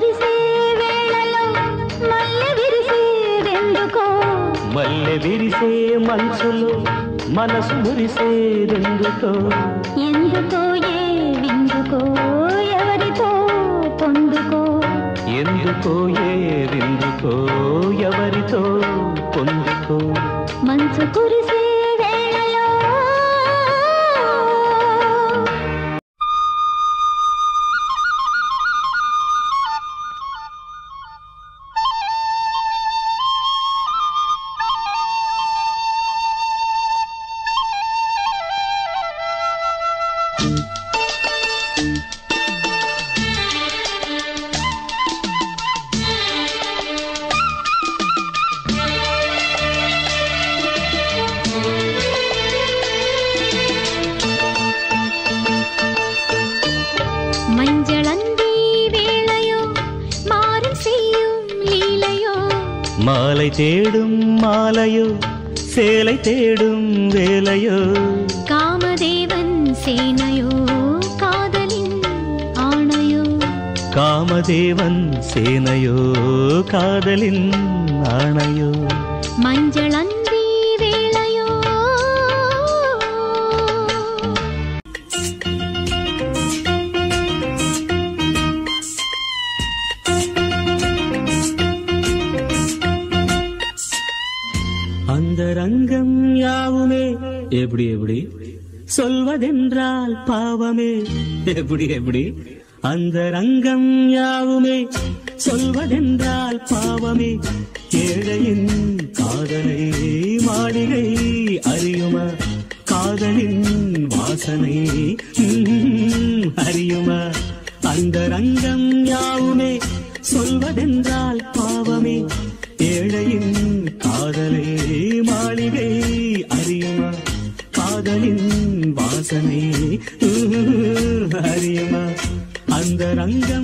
కురిసే వేళలో మల్లె విరిసేదెందుకో మల్లె విరిసే మనసులో మనసు మురిసేదెందుకో ఎందుకో ఏ విందుకో ఎవరితో పొందుకో ఎందుకో ఏదెందుకో ఎవరితో పొందుకో మంచు కురిసే వేళలో மஞ்சளந்தி வேளையோ மாறும் செய்யும் லீலையோ மாலை தேடும் மாலையோ சேலை தேடும் வேலையோ காமதேவன் சேனையோ காதலின் ஆணையோ காமதேவன் சேனையோ காதலின் ஆணையோ மஞ்சளந்தி வேளையோ அந்த ரங்கம் யாவுமே எப்படி எப்படி சொல்வதென்றால் பாவமே எப்படி எப்படி அந்த ரங்கம் யாவுமே சொல்வதென்றால் பாவமே ஏழையின் காதலை மாளிகை அறியுமா காதலின் வாசனை ம்ம், அறியுமா அந்த ரங்கம் யாவுமே சொல்வதென்றால் பாவமே ஏழையின் காதலை மாளிகை அறியுமா காதலின் வாசனை ம்ம், அறியுமா அந்த ரங்கம்